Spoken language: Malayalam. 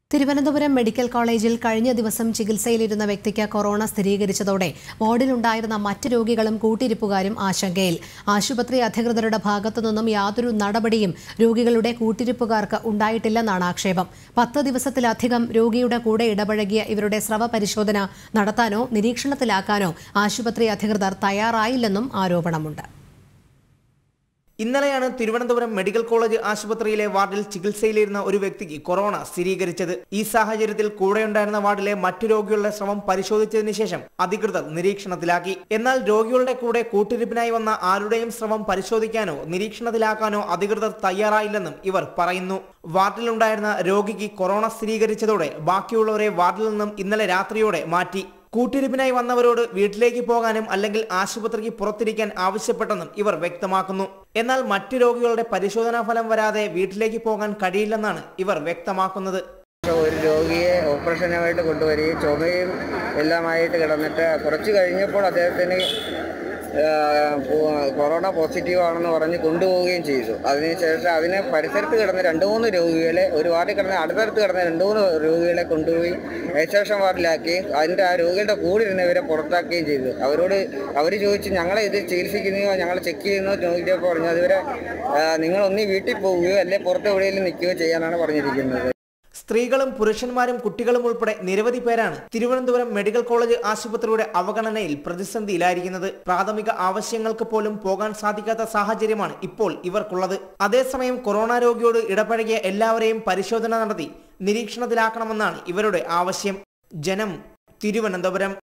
തിരുവനന്തപുരം മെഡിക്കൽ കോളേജിൽ കഴിഞ്ഞ ദിവസം ചികിത്സയിലിരുന്ന വ്യക്തിക്ക് കൊറോണ സ്ഥിരീകരിച്ചതോടെ വാർഡിലുണ്ടായിരുന്ന മറ്റ് രോഗികളും കൂട്ടിരിപ്പുകാരും ആശങ്കയിൽ ആശുപത്രി അധികൃതരുടെ ഭാഗത്തുനിന്നും യാതൊരു നടപടിയും രോഗികളുടെ കൂട്ടിരിപ്പുകാർക്ക് ഉണ്ടായിട്ടില്ലെന്നാണ് ആക്ഷേപം പത്ത് ദിവസത്തിലധികം രോഗിയുടെ കൂടെ ഇടപഴകിയ ഇവരുടെ സ്രവ പരിശോധന നടത്താനോ നിരീക്ഷണത്തിലാക്കാനോ ആശുപത്രി അധികൃതർ തയ്യാറായില്ലെന്നും ആരോപണമുണ്ട് ഇന്നലെയാണ് തിരുവനന്തപുരം മെഡിക്കൽ കോളേജ് ആശുപത്രിയിലെ വാർഡിൽ ചികിത്സയിലിരുന്ന ഒരു വ്യക്തിക്ക് കൊറോണ സ്ഥിരീകരിച്ചത് ഈ സാഹചര്യത്തിൽ കൂടെയുണ്ടായിരുന്ന വാർഡിലെ മറ്റു രോഗികളുടെ ശ്രമം പരിശോധിച്ചതിന് ശേഷം അധികൃതർ നിരീക്ഷണത്തിലാക്കി എന്നാൽ രോഗികളുടെ കൂടെ കൂട്ടിരിപ്പിനായി വന്ന ആരുടെയും ശ്രമം പരിശോധിക്കാനോ നിരീക്ഷണത്തിലാക്കാനോ അധികൃതർ തയ്യാറായില്ലെന്നും ഇവർ പറയുന്നു വാർഡിലുണ്ടായിരുന്ന രോഗിക്ക് കൊറോണ സ്ഥിരീകരിച്ചതോടെ ബാക്കിയുള്ളവരെ വാർഡിൽ നിന്നും ഇന്നലെ രാത്രിയോടെ മാറ്റി കൂട്ടിരിപ്പിനായി വന്നവരോട് വീട്ടിലേക്ക് പോകാനും അല്ലെങ്കിൽ ആശുപത്രിക്ക് പുറത്തിരിക്കാൻ ആവശ്യപ്പെട്ടെന്നും ഇവർ വ്യക്തമാക്കുന്നു എന്നാൽ മറ്റു രോഗികളുടെ പരിശോധനാ ഫലം വരാതെ വീട്ടിലേക്ക് പോകാൻ കഴിയില്ലെന്നാണ് ഇവർ വ്യക്തമാക്കുന്നത് ഒരു രോഗിയെ ഓപ്പറേഷനുമായിട്ട് കൊണ്ടുവരികയും ചുമയും എല്ലാമായിട്ട് കിടന്നിട്ട് കുറച്ച് കഴിഞ്ഞപ്പോൾ അദ്ദേഹത്തിന് ആ, പോ- കൊറോണ പോസിറ്റീവ് ആണെന്ന് പറഞ്ഞ് കൊണ്ടുപോവുകയും ചെയ്തു അതിനുശേഷം അതിന് പരിസരത്ത് കിടന്ന രണ്ട് മൂന്ന് രോഗികളെ ഒരു വാർഡിൽ കിടന്ന അടുത്തടുത്ത് കിടന്ന രണ്ട് മൂന്ന് രോഗികളെ കൊണ്ടുപോയി എക്സേഷൻ വാർഡിലാക്കി അതിൻ്റെ ആ രോഗികളുടെ കൂടെ ഇരുന്നവരെ പുറത്താക്കുകയും ചെയ്തു അവരോട് അവർ ചോദിച്ചു ഞങ്ങളെ ഇത് ചികിത്സിക്കുന്നയോ ഞങ്ങൾ ചെക്ക് ചെയ്യുന്നോ ചോദിച്ചപ്പോൾ പറഞ്ഞു അതുവരെ ആ, നിങ്ങൾ ഒന്നീ വീട്ടിൽ പോവുകയോ അല്ലെ പുറത്ത് എവിടെയെങ്കിലും നിൽക്കുകയോ ചെയ്യാനാണ് പറഞ്ഞിരിക്കുന്നത് സ്ത്രീകളും പുരുഷന്മാരും കുട്ടികളും ഉൾപ്പെടെ നിരവധി പേരാണ് തിരുവനന്തപുരം മെഡിക്കൽ കോളേജ് ആശുപത്രിയുടെ അവഗണനയിൽ പ്രതിസന്ധിയിലായിരിക്കുന്നത് പ്രാഥമിക ആവശ്യങ്ങൾക്ക് പോലും പോകാൻ സാധിക്കാത്ത സാഹചര്യമാണ് ഇപ്പോൾ ഇവർക്കുള്ളത് അതേസമയം കൊറോണ രോഗിയോട് ഇടപഴകിയ എല്ലാവരെയും പരിശോധന നടത്തി നിരീക്ഷണത്തിലാക്കണമെന്നാണ് ഇവരുടെ ആവശ്യം ജനം തിരുവനന്തപുരം